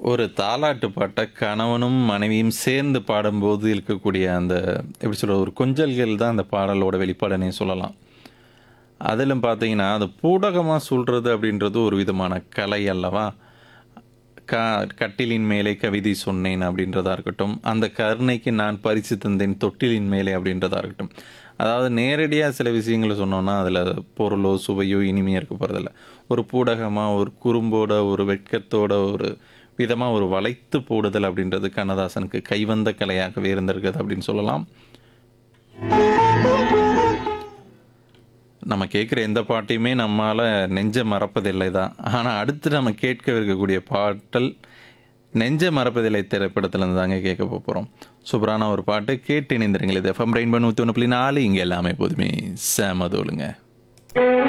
ஒரு தாலாட்டு பாட்டை கணவனும் மனைவியும் சேர்ந்து பாடும்போது இருக்கக்கூடிய அந்த எப்படி சொல்கிறது ஒரு கொஞ்சல்கள் தான் அந்த பாடலோட வெளிப்பாடுனே சொல்லலாம் அதிலும் பார்த்தீங்கன்னா அது பூடகமாக சொல்கிறது அப்படின்றது ஒரு விதமான கலை அல்லவா க கட்டிலின் மேலே கவிதை சொன்னேன் அப்படின்றதா இருக்கட்டும் அந்த கருணைக்கு நான் பரிசு தந்தேன் தொட்டிலின் மேலே அப்படின்றதா இருக்கட்டும் அதாவது நேரடியாக சில விஷயங்களை சொன்னோன்னா அதில் பொருளோ சுவையோ இனிமையாக இருக்க போகிறதில்ல ஒரு பூடகமாக ஒரு குறும்போட ஒரு வெட்கத்தோட ஒரு விதமாக ஒரு வளைத்து போடுதல் அப்படின்றது கண்ணதாசனுக்கு கைவந்த கலையாகவே இருந்திருக்குது அப்படின்னு சொல்லலாம் நம்ம கேட்குற எந்த பாட்டையுமே நம்மால் நெஞ்ச மறப்பதில்லை தான் ஆனால் அடுத்து நம்ம கேட்க இருக்கக்கூடிய பாட்டல் நெஞ்ச மறப்பதில்லை திரைப்படத்துலேருந்து தாங்க கேட்க போகிறோம் சூப்பரான ஒரு பாட்டு கேட்டு இணைந்திருங்களே எஃப்எம் ரெயின் பண்ணி நூற்றி ஒன்று புள்ளி நாலு இங்கே எல்லாமே எப்போதுமே சேமதோலுங்க